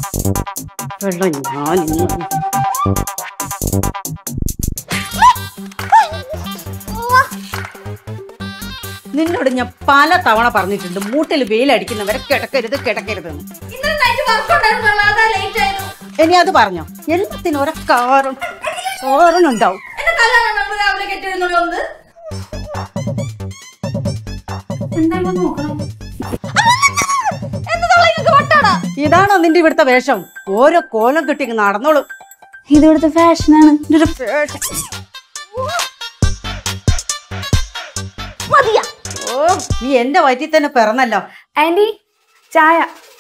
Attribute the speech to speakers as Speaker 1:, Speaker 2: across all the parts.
Speaker 1: വെള്ളം ഞാൻ ഇന്ന് നിന്നോട് ഞാൻ പല തവണ പറഞ്ഞിട്ടുണ്ട് മൂട്ടിൽ വെയിലടിക്കുന്നവരെ കിടക്കരുത് കിടക്കരുത് എന്ന്.
Speaker 2: ഇന്നലെ നൈറ്റ് വർക്ക് ഉണ്ടായിരുന്നല്ലോ അതാ ലേറ്റ് ആയത്
Speaker 1: ഇനി അത് പറഞ്ഞോ എല്ലാത്തിനും ഒരേ കാരണം കാരണം ഉണ്ടാവും
Speaker 2: എന്റെ കല്യാണം നമ്മൾ രാവിലെ കെട്ടിരുന്നുള്ളത് എന്തായാലും നോക്കണം എന്നതാ നിങ്ങൾക്ക് വട്ടാടാ
Speaker 1: ഇതാണോ നിന്റെ ഇവിടുത്തെ വേഷം ഓരോ കോലം കിട്ടി ഇങ്ങ് നടന്നോളൂ
Speaker 2: ഇത് ഇവിടുത്തെ ഫാഷനാണ്
Speaker 1: ഇതൊരു fashion.
Speaker 2: മതിയാ
Speaker 1: ഓ നീ എന്റെ വയറ്റിൽ തന്നെ പിറന്നല്ലോ
Speaker 2: ആന്റി ചായ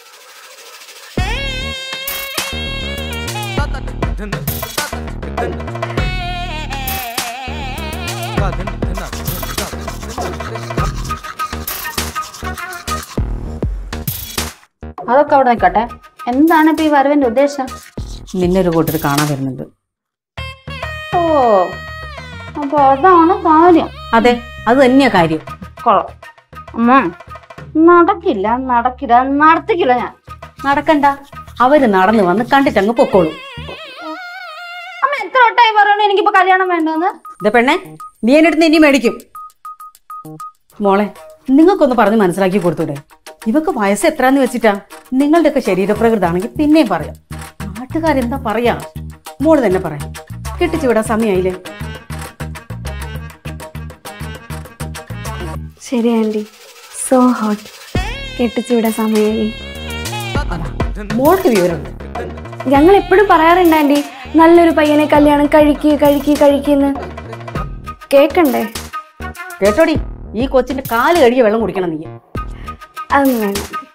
Speaker 2: അതൊക്കെ അവിടെ നിൽക്കട്ടെ എന്താണ് ഇപ്പൊ ഈ വരവിന്റെ ഉദ്ദേശം
Speaker 1: നിന്നെ ഒരു കൂട്ടർ കാണാൻ വരുന്നുണ്ട്
Speaker 2: ഓ അപ്പൊ അതാണ് കാര്യം
Speaker 1: അതെ അത് തന്നെയാ കാര്യം
Speaker 2: കൊള്ളാം അമ്മ നടക്കില്ല നടക്കില്ല നടത്തിക്കില്ല ഞാൻ
Speaker 1: നടക്കണ്ട അവര് നടന്നു വന്ന് കണ്ടിട്ട് അങ്ങ് പൊക്കോളൂ
Speaker 2: അമ്മ എത്ര വട്ടമായി പറയണു എനിക്കിപ്പോ കല്യാണം വേണ്ടെന്ന്
Speaker 1: ഇത് പെണ്ണെ നീ എന്റെ അടുത്ത് ഇനി മേടിക്കും മോളെ നിങ്ങൾക്കൊന്ന് പറഞ്ഞ് മനസ്സിലാക്കി കൊടുത്തൂടെ ഇവക്ക് വയസ്സ് എത്രാന്ന് വെച്ചിട്ടാ നിങ്ങളുടെയൊക്കെ ശരീരപ്രകൃതാണെങ്കിൽ പിന്നെയും പറയാം നാട്ടുകാരെന്താ പറയാ മോള് തന്നെ പറയാം കെട്ടിച്ചു വിടാൻ സമയമായില്ലേ
Speaker 3: ശരി ആൻറ്റി സോ ഹോട്ട് കെട്ടിച്ചുവിടാൻ സമയമായി
Speaker 1: മോൾക്ക് വിവരമുണ്ട്
Speaker 3: ഞങ്ങൾ എപ്പോഴും പറയാറുണ്ട് ആൻറ്റി നല്ലൊരു പയ്യനെ കല്യാണം കഴിക്കുക കഴിക്കുക കഴിക്കുന്ന് കേക്കണ്ടേ
Speaker 1: കേട്ടോടി ഈ കൊച്ചിന്റെ കാല് കഴുകിയ വെള്ളം കുടിക്കണം നീ
Speaker 3: അതൊന്നും വേണ്ട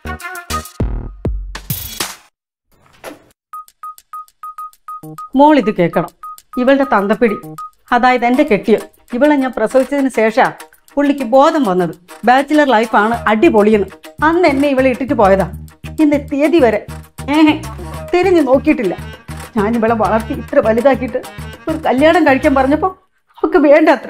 Speaker 1: മോൾ ഇത് കേൾക്കണം ഇവളുടെ തന്തപ്പിടി അതായത് എന്റെ കെട്ടിയോ ഇവളെ ഞാൻ പ്രസവിച്ചതിന് ശേഷാ പുള്ളിക്ക് ബോധം വന്നത് ബാച്ചിലർ ലൈഫാണ് അടിപൊളിയെന്ന് അന്ന് എന്നെ ഇവളെ ഇട്ടിട്ട് പോയതാ ഇന്ന് തീയതി വരെ ഏഹെ തിരിഞ്ഞു നോക്കിയിട്ടില്ല ഞാൻ ഇവളെ വളർത്തി ഇത്ര വലുതാക്കിയിട്ട് ഒരു കല്യാണം കഴിക്കാൻ പറഞ്ഞപ്പോ അവക്ക് വേണ്ട അത്ര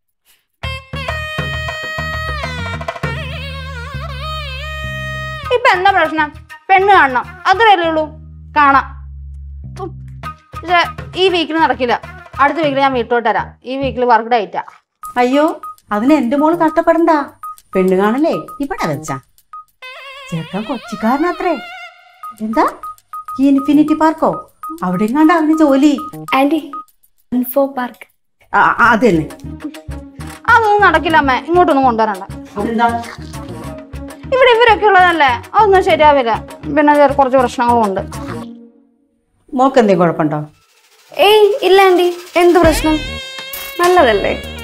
Speaker 2: ഇപ്പൊ എന്താ പ്രശ്നം പെണ്ണ് കാണണം അത്രയല്ലേ ഉള്ളൂ കാണാം ഉം. പക്ഷെ ഈ വീക്കിൽ നടക്കില്ല അടുത്ത വീക്കിൽ ഞാൻ വീട്ടിലോട്ട് തരാം ഈ വീക്കിൽ വർക്ക് ഡേറ്റാ
Speaker 1: അയ്യോ അതിന് എന്റെ മോള് കഷ്ടപ്പെടണ്ട പെണ്ണ് കാണല്ലേ ഇവിടെ വെച്ചാ ചേട്ടൻ കൊച്ചിക്കാരനത്രേ എന്താ ഈ ഇൻഫിനിറ്റി പാർക്കോ അവിടെ കണ്ട അവന് ജോലി
Speaker 3: ആൻറ്റി ഇൻഫോ പാർക്ക്
Speaker 1: ആ, ആ, അത് തന്നെ
Speaker 2: അതൊന്നും നടക്കില്ല അമ്മ ഇങ്ങോട്ടൊന്നും കൊണ്ടുവരണ്ട
Speaker 1: അതെന്താ
Speaker 2: ഇവിടെ ഇവരൊക്കെ ഉള്ളതല്ലേ അതൊന്നും ശരിയാവില്ല പിന്നെ വേറെ കുറച്ച് പ്രശ്നങ്ങളും ഉണ്ട്
Speaker 1: മോക്ക് എന്തെങ്കിലും കുഴപ്പമുണ്ടോ
Speaker 3: ഏയ് ഇല്ല ആൻറ്റി എന്ത് പ്രശ്നം നല്ലതല്ലേ